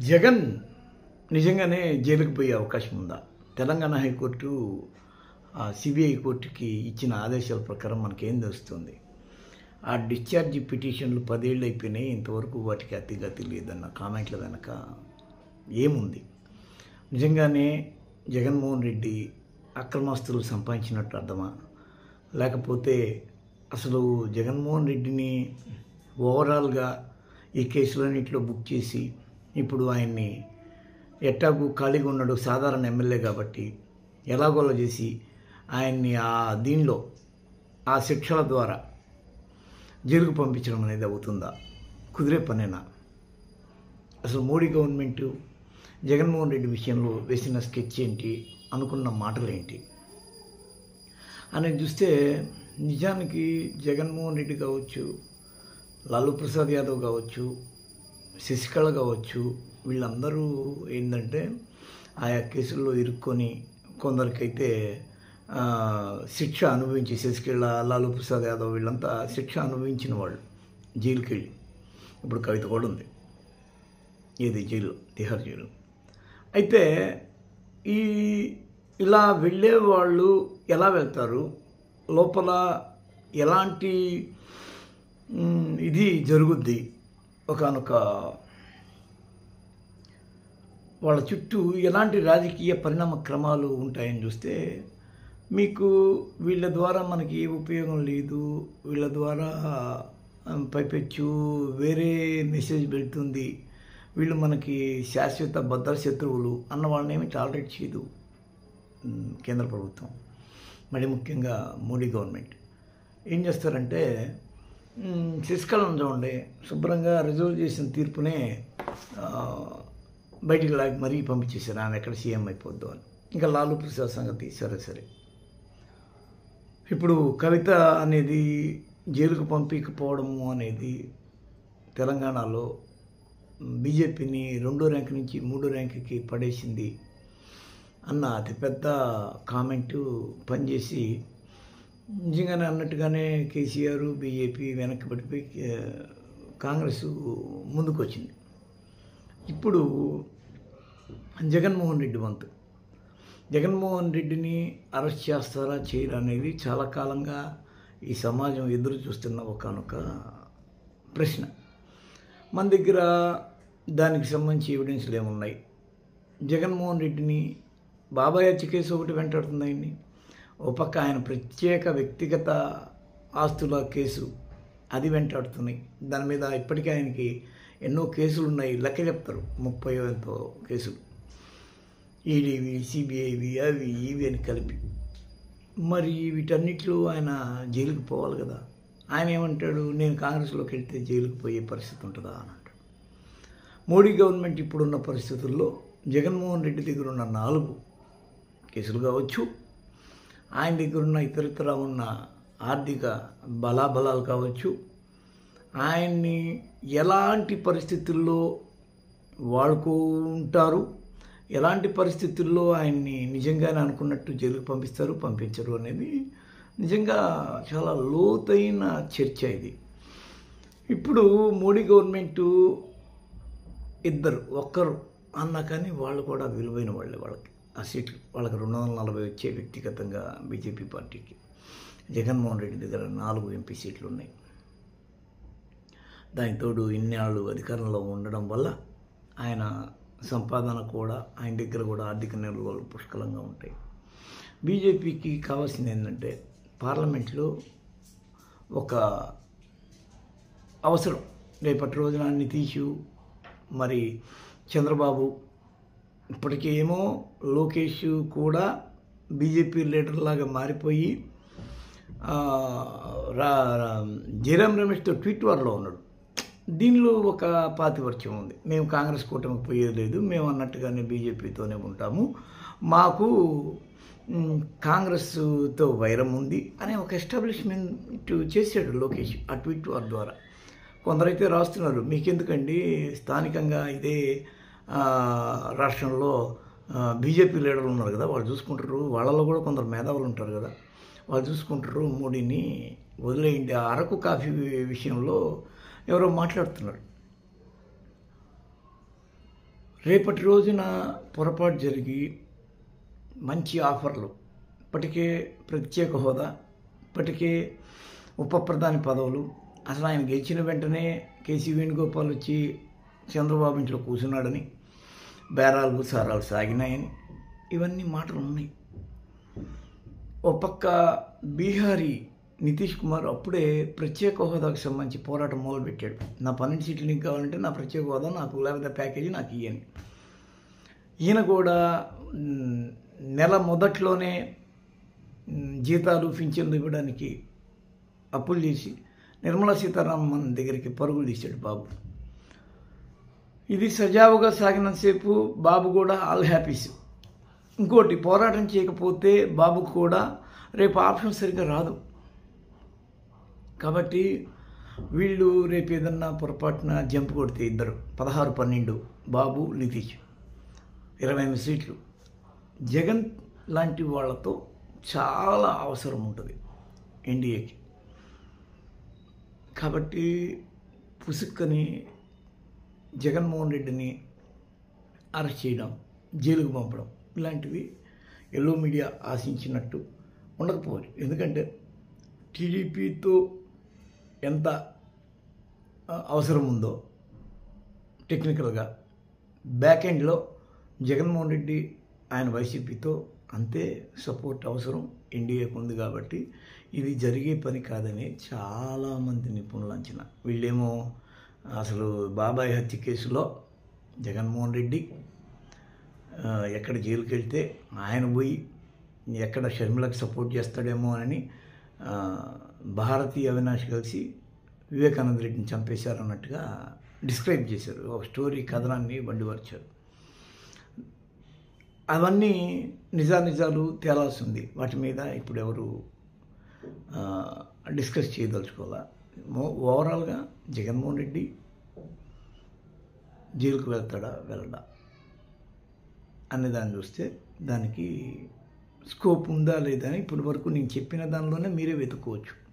జగన్ నిజంగానే జైలుకు పోయే అవకాశం ఉందా తెలంగాణ హైకోర్టు సిబిఐ కోర్టుకి ఇచ్చిన ఆదేశాల ప్రకారం మనకేం తెలుస్తుంది ఆ డిశ్చార్జ్ పిటిషన్లు పదేళ్ళు అయిపోయినాయి ఇంతవరకు వాటికి అతిగతి లేదన్న కామెంట్ల వెనక ఏముంది నిజంగానే జగన్మోహన్ రెడ్డి అక్రమాస్తులు సంపాదించినట్టు అర్థమా లేకపోతే అసలు జగన్మోహన్ రెడ్డిని ఓవరాల్గా ఈ కేసులన్నింటిలో బుక్ చేసి ఇప్పుడు ఆయన్ని ఎట్టాగు ఖాళీగా ఉన్నాడు సాధారణ ఎమ్మెల్యే కాబట్టి ఎలాగోలా చేసి ఆయన్ని ఆ దీనిలో ఆ శిక్షల ద్వారా జైలుకు పంపించడం అనేది అవుతుందా కుదిరే పనేనా అసలు మోడీ గవర్నమెంట్ జగన్మోహన్ రెడ్డి విషయంలో వేసిన స్కెచ్ ఏంటి అనుకున్న మాటలు ఏంటి అనేది చూస్తే నిజానికి జగన్మోహన్ రెడ్డి కావచ్చు లాలూ ప్రసాద్ యాదవ్ కావచ్చు శశికళ కావచ్చు వీళ్ళందరూ ఏంటంటే ఆయా కేసుల్లో ఇరుక్కొని కొందరికైతే ఆ, శిక్ష అనుభవించి శశికళ లాలూ ప్రసాద్ యాదవ్ వీళ్ళంతా శిక్ష అనుభవించిన వాళ్ళు జైలుకి వెళ్ళి ఇప్పుడు కవిత కూడా ఉంది ఏది జైలు తిహార్ జైలు అయితే ఈ ఇలా వెళ్ళే వాళ్ళు ఎలా వెళ్తారు లోపల ఎలాంటి మ్, ఇది జరుగుద్ది ఒకనొక వాళ్ళ చుట్టూ ఎలాంటి రాజకీయ పరిణామ క్రమాలు ఉంటాయని చూస్తే మీకు వీళ్ళ ద్వారా మనకి ఏ ఉపయోగం లేదు వీళ్ళ ద్వారా ఆ, పైపెచ్చు వేరే మెసేజ్ వెళ్తుంది వీళ్ళు మనకి శాశ్వత భద్ర శత్రువులు అన్న వాళ్ళని ఏమి టాలరేట్ చేయదు మ్, కేంద్ర ప్రభుత్వం మరి ముఖ్యంగా మోడీ గవర్నమెంట్ ఏం చేస్తారంటే మ్, శశికళను చూడండి శుభ్రంగా రిజర్వ్ చేసిన తీర్పునే ఆ, బయటికి లాగి మరీ పంపించేశారు ఆమె ఎక్కడ సీఎం అయిపోద్దు అని ఇంకా లాలూ ప్రసాద్ సంగతి సరే సరే ఇప్పుడు కవిత అనేది జైలుకు పంపించకపోవడము అనేది తెలంగాణలో బీజేపీని రెండో ర్యాంక్ నుంచి మూడో ర్యాంక్కి పడేసింది అన్న అతిపెద్ద కామెంటు పనిచేసి నిజంగానే అన్నట్టుగానే కేసీఆర్ బీజేపీ వెనక్కి పడిపోయి ఆ, కాంగ్రెస్ ముందుకు వచ్చింది ఇప్పుడు జగన్మోహన్ రెడ్డి వంతు జగన్మోహన్ రెడ్డిని అరెస్ట్ చేస్తారా చేయరా అనేది చాలా కాలంగా ఈ సమాజం ఎదురు చూస్తున్న ఒకనొక ప్రశ్న మన దగ్గర దానికి సంబంధించి ఎవిడెన్స్లు ఏమున్నాయి జగన్మోహన్ రెడ్డిని బాబాయ్ హత్య కేసు ఒకటి వెంటాడుతుంది ఆయన్ని ఓ పక్క ఆయన ప్రత్యేక వ్యక్తిగత ఆస్తుల కేసు అది వెంటాడుతున్నాయి దాని మీద ఇప్పటికే ఆయనకి ఎన్నో కేసులు ఉన్నాయి లెక్క చెప్తారు ముప్పై ఎంతో కేసులు ఈడీవి సిబిఐవి అవి ఇవి అని కలిపి మరి వీటన్నిటిలో ఆయన జైలుకి పోవాలి కదా ఆయన ఏమంటాడు నేను కాంగ్రెస్లోకి వెళ్తే జైలుకి పోయే పరిస్థితి ఉంటుందా అని అంటాడు మోడీ గవర్నమెంట్ ఇప్పుడున్న పరిస్థితుల్లో జగన్మోహన్ రెడ్డి దగ్గర ఉన్న నాలుగు కేసులు కావచ్చు ఆయన దగ్గర ఉన్న ఇతరితర ఉన్న ఆర్థిక బలాబలాలు కావచ్చు ఆయన్ని ఎలాంటి పరిస్థితుల్లో వాడుకుంటారు ఎలాంటి పరిస్థితుల్లో ఆయన్ని నిజంగానే అనుకున్నట్టు జైలుకు పంపిస్తారు పంపించరు అనేది నిజంగా చాలా లోతైన చర్చ ఇది ఇప్పుడు మోడీ గవర్నమెంటు ఇద్దరు ఒక్కరు అన్నా కానీ వాళ్ళు కూడా విలువైన వాళ్ళే వాళ్ళకి ఆ సీట్లు వాళ్ళకి రెండు వందల నలభై వచ్చే వ్యక్తిగతంగా బీజేపీ పార్టీకి జగన్మోహన్ రెడ్డి దగ్గర నాలుగు ఎంపీ సీట్లు ఉన్నాయి దానికి తోడు ఇన్నేళ్ళు అధికారంలో ఉండడం వల్ల ఆయన సంపాదన కూడా ఆయన దగ్గర కూడా ఆర్థిక నిల్వలు పుష్కలంగా ఉంటాయి బీజేపీకి కావాల్సింది ఏంటంటే పార్లమెంట్లో ఒక అవసరం రేపటి రోజున నితీష్ మరి చంద్రబాబు ఇప్పటికేమో లోకేష్ కూడా బీజేపీ లీడర్ లాగా మారిపోయి ఆ, రా రా- జయరాం రమేష్తో ట్వీట్ వార్లో ఉన్నాడు దీనిలో ఒక పాతివర్చ్యం ఉంది మేము కాంగ్రెస్ కూటమికి పోయేది లేదు మేము అన్నట్టుగానే బీజేపీతోనే ఉంటాము మాకు మ్, కాంగ్రెస్తో వైరం ఉంది అనే ఒక ఎస్టాబ్లిష్మెంట్ చేశాడు లోకేష్ ఆ ట్వీట్ వార్ ద్వారా కొందరైతే రాస్తున్నారు మీకెందుకండి స్థానికంగా ఇదే ఆ, రాష్ట్రంలో ఆ, బీజేపీ లీడర్లు ఉన్నారు కదా వాళ్ళు చూసుకుంటారు వాళ్ళలో కూడా కొందరు మేధావులు ఉంటారు కదా వాళ్ళు చూసుకుంటారు మోడీని వదిలేయండి ఆ అరకు కాఫీ విషయంలో ఎవరో మాట్లాడుతున్నారు రేపటి రోజున పొరపాటు జరిగి మంచి ఆఫర్లు ఇప్పటికే ప్రత్యేక హోదా ఇప్పటికే ఉప ప్రధాని పదవులు అసలు ఆయన గెలిచిన వెంటనే కేసీ వేణుగోపాల్ వచ్చి చంద్రబాబు ఇంట్లో కూర్చున్నాడని బేరాలు సారాలు సాగినాయని ఇవన్నీ మాటలు ఉన్నాయి ఓ పక్క బీహారీ నితీష్ కుమార్ అప్పుడే ప్రత్యేక హోదాకు సంబంధించి పోరాటం మొదలుపెట్టాడు నా పన్నెండు సీట్లు నీకు కావాలంటే నా ప్రత్యేక హోదా నాకు లేకపోతే ప్యాకేజీ నాకు ఇయ్యని ఈయన కూడా మ్, నెల మొదట్లోనే మ్, జీతాలు పింఛన్లు ఇవ్వడానికి అప్పులు చేసి నిర్మలా సీతారామన్ దగ్గరికి పరుగులు తీశాడు బాబు ఇది సజావుగా సాగినంతసేపు బాబు కూడా ఆల్ హ్యాపీస్ ఇంకోటి పోరాటం చేయకపోతే బాబుకు కూడా రేపు ఆప్షన్ సరిగ్గా రాదు కాబట్టి వీళ్ళు రేపు ఏదన్నా పొరపాటున జంప్ కొడితే ఇద్దరు పదహారు పన్నెండు బాబు నితీష్ ఇరవై ఎనిమిది సీట్లు జగన్ లాంటి వాళ్ళతో చాలా అవసరం ఉంటుంది ఎన్డీఏకి కాబట్టి పుసుక్కని జగన్మోహన్ రెడ్డిని అరెస్ట్ చేయడం జైలుకు పంపడం ఇలాంటివి ఎల్లో మీడియా ఆశించినట్టు ఉండకపోవచ్చు ఎందుకంటే టీడీపీతో ఎంత ఆ, అవసరం ఉందో టెక్నికల్గా బ్యాక్ ఎండ్లో జగన్మోహన్ రెడ్డి ఆయన వైసీపీతో అంతే సపోర్ట్ అవసరం ఎన్డీఏకు ఉంది కాబట్టి ఇది జరిగే పని కాదని చాలామంది నిపుణులు అంచనా వీళ్ళేమో అసలు బాబాయ్ హత్య కేసులో జగన్మోహన్ రెడ్డి ఆ, ఎక్కడ జైలుకి వెళ్తే ఆయన పోయి ఎక్కడ షర్మిలకు సపోర్ట్ చేస్తాడేమో అని ఆ, భారతి అవినాష్ కలిసి వివేకానంద రెడ్డిని చంపేశారు అన్నట్టుగా డిస్క్రైబ్ చేశారు ఒక స్టోరీ కథనాన్ని బండివర్చారు అవన్నీ నిజానిజాలు తేలాల్సి ఉంది వాటి మీద ఇప్పుడు ఎవరు ఆ, డిస్కస్ చేయదలుచుకోవాలా మో ఓవరాల్గా జగన్మోహన్ రెడ్డి జైలుకు వెళ్తాడా వెళ్ళడా అనే దాన్ని చూస్తే దానికి స్కోప్ ఉందా లేదా అని ఇప్పటి వరకు నేను చెప్పిన దానిలోనే మీరే వెతుక్కోవచ్చు